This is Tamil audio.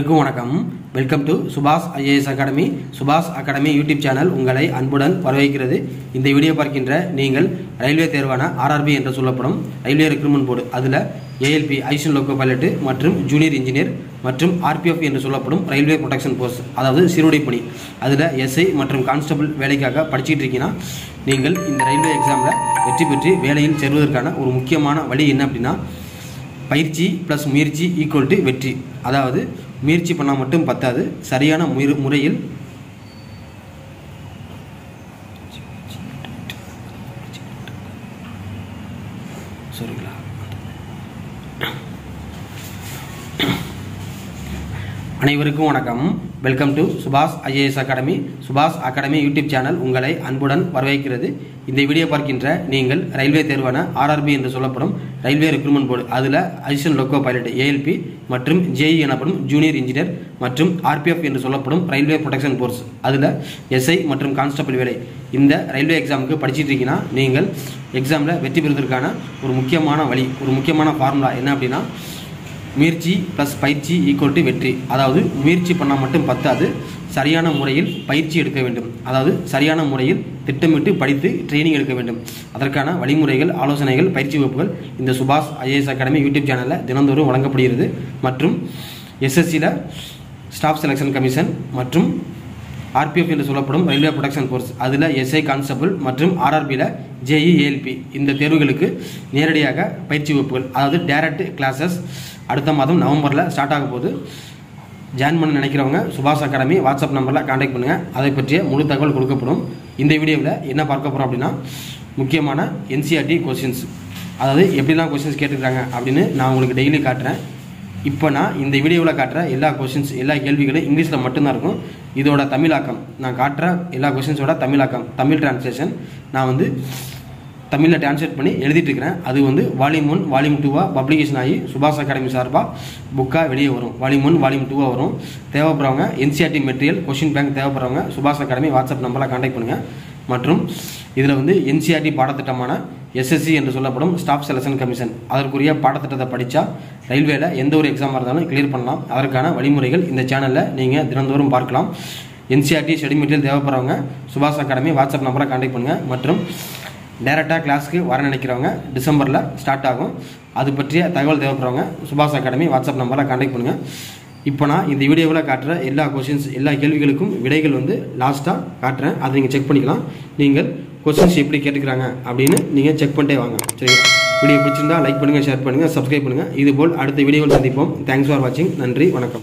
அனைவருக்கும் வணக்கம் வெல்கம் டு சுபாஷ் ஐஏஎஸ் அகாடமி சுபாஷ் அகாடமி யூடியூப் சேனல் உங்களை அன்புடன் வரவேற்கிறது இந்த வீடியோ பார்க்கின்ற நீங்கள் ரயில்வே தேர்வான ஆர்ஆர்பி என்று சொல்லப்படும் ரயில்வே ரெக்ரூட்மெண்ட் போர்டு அதில் ஏஎல்பி ஐசன் லோக்கோ பைலட்டு மற்றும் ஜூனியர் இன்ஜினியர் மற்றும் ஆர்பிஎஃப் என்று சொல்லப்படும் ரயில்வே ப்ரொடெக்ஷன் போர்ஸ் அதாவது சிறுவடை பணி அதில் எஸ்ஐ மற்றும் கான்ஸ்டபிள் வேலைக்காக படிச்சுட்டு இருக்கீங்கன்னா நீங்கள் இந்த ரயில்வே எக்ஸாமில் வெற்றி பெற்று வேலையில் சேருவதற்கான ஒரு முக்கியமான வழி என்ன அப்படின்னா பயிற்சி ப்ளஸ் முயற்சி ஈக்குவல் டு வெற்றி அதாவது முயற்சி பண்ணால் மட்டும் பத்தாது சரியான முயறு முறையில் சரிங்களா அனைவருக்கும் வணக்கம் வெல்கம் டு சுபாஷ் ஐஏஎஸ் அகாடமி சுபாஷ் அகாடமி யூடியூப் சேனல் உங்களை அன்புடன் வரவேற்கிறது இந்த வீடியோ பார்க்கின்ற நீங்கள் ரயில்வே தேர்வான ஆர்ஆர்பி என்று சொல்லப்படும் ரயில்வே ரெக்ரூட்மெண்ட் போர்டு அதில் அசிஸ்டன்ட் லோக்கோ பைலட் ஏஎல்பி மற்றும் ஜேஇ எனப்படும் ஜூனியர் இன்ஜினியர் மற்றும் ஆர்பிஎஃப் என்று சொல்லப்படும் ரயில்வே ப்ரொடெக்ஷன் போர்ஸ் அதில் எஸ்ஐ மற்றும் கான்ஸ்டபிள் வேலை இந்த ரயில்வே எக்ஸாமுக்கு படிச்சிட்டு இருக்கீங்கன்னா நீங்கள் எக்ஸாமில் வெற்றி பெறுவதற்கான ஒரு முக்கியமான வழி ஒரு முக்கியமான ஃபார்முலா என்ன அப்படின்னா முயற்சி ப்ளஸ் பயிற்சி ஈக்குவல் டு வெற்றி அதாவது முயற்சி பண்ணால் மட்டும் பத்தாது சரியான முறையில் பயிற்சி எடுக்க வேண்டும் அதாவது சரியான முறையில் திட்டமிட்டு படித்து ட்ரைனிங் எடுக்க வேண்டும் அதற்கான வழிமுறைகள் ஆலோசனைகள் பயிற்சி வகுப்புகள் இந்த சுபாஷ் ஐஏஎஸ் அகாடமி யூடியூப் சேனலில் தினந்தோறும் வழங்கப்படுகிறது மற்றும் எஸ்எஸ்சியில் ஸ்டாஃப் செலெக்ஷன் கமிஷன் மற்றும் ஆர்பிஎஃப் என்று சொல்லப்படும் ரயில்வே ப்ரொடக்ஷன் ஃபோர்ஸ் அதில் எஸ்ஐ கான்ஸ்டபிள் மற்றும் ஆர்ஆர்பியில் ஜேஇ ஏஎல்பி இந்த தேர்வுகளுக்கு நேரடியாக பயிற்சி வகுப்புகள் அதாவது டேரக்ட் கிளாஸஸ் அடுத்த மாதம் நவம்பரில் ஸ்டார்ட் ஆக போகுது ஜாயின் பண்ண நினைக்கிறவங்க சுபாஷ் அகாடமி வாட்ஸ்அப் நம்பரில் காண்டாக்ட் பண்ணுங்கள் அதை பற்றிய முழு தகவல் கொடுக்கப்படும் இந்த வீடியோவில் என்ன பார்க்க போகிறோம் அப்படின்னா முக்கியமான என்சிஆர்டி கொஸ்டின்ஸ் அதாவது எப்படிலாம் கொஸ்டின்ஸ் கேட்டுக்கிறாங்க அப்படின்னு நான் உங்களுக்கு டெய்லி காட்டுறேன் இப்போ நான் இந்த வீடியோவில் காட்டுற எல்லா கொஷின்ஸ் எல்லா கேள்விகளும் இங்கிலீஷில் மட்டும்தான் இருக்கும் இதோட தமிழாக்கம் நான் காட்டுற எல்லா கொஷின்ஸோட தமிழாக்கம் தமிழ் டிரான்ஸ்லேஷன் நான் வந்து தமிழில் டிரான்ஸ்லேட் பண்ணி எழுதிட்டு இருக்கிறேன் அது வந்து வால்யூம் ஒன் வால்யூம் டூவாக பப்ளிகேஷன் ஆகி சுபாஷ் அகாடமி சார்பாக புக்காக வெளியே வரும் வால்யூம் ஒன் வால்யூம் டூவாக வரும் தேவைப்படுறவங்க என்சிஆர்டி மெட்டீரியல் கொஷின் பேங்க் தேவைப்படுறவங்க சுபாஷ் அகாடமி வாட்ஸ்அப் நம்பரில் காண்டாக்ட் பண்ணுங்கள் மற்றும் இதில் வந்து என்சிஆர்டி பாடத்திட்டமான எஸ்எஸ்சி என்று சொல்லப்படும் ஸ்டாஃப் செலெக்ஷன் கமிஷன் அதற்குரிய பாடத்திட்டத்தை படித்தா ரயில்வேல எந்த ஒரு எக்ஸாமாக இருந்தாலும் கிளியர் பண்ணலாம் அதற்கான வழிமுறைகள் இந்த சேனலில் நீங்கள் தினந்தோறும் பார்க்கலாம் என்சிஆர்டி ஸ்டடி மெட்டீரியல் தேவைப்படுறவங்க சுபாஷ் அகாடமி வாட்ஸ்அப் நம்பரை காண்டாக்ட் பண்ணுங்கள் மற்றும் டேரெக்டாக கிளாஸ்க்கு வர நினைக்கிறவங்க டிசம்பரில் ஸ்டார்ட் ஆகும் அது பற்றிய தகவல் தேவைப்படுறவங்க சுபாஷ் அகாடமி வாட்ஸ்அப் நம்பரில் காண்டாக்ட் பண்ணுங்கள் இப்போ நான் இந்த வீடியோவில் காட்டுற எல்லா கொஷின்ஸ் எல்லா கேள்விகளுக்கும் விடைகள் வந்து லாஸ்ட்டாக காட்டுறேன் அதை நீங்கள் செக் பண்ணிக்கலாம் நீங்கள் கொஸ்டின்ஸ் எப்படி கேட்டுக்கிறாங்க அப்படின்னு நீங்கள் செக் பண்ணிட்டே வாங்க சரிங்களா வீடியோ பிடிச்சிருந்தா லைக் பண்ணுங்கள் ஷேர் பண்ணுங்கள் சப்ஸ்கிரைப் பண்ணுங்கள் இதுபோல் அடுத்த வீடியோவில் சந்திப்போம் தேங்க்ஸ் ஃபார் வாட்சிங் நன்றி வணக்கம்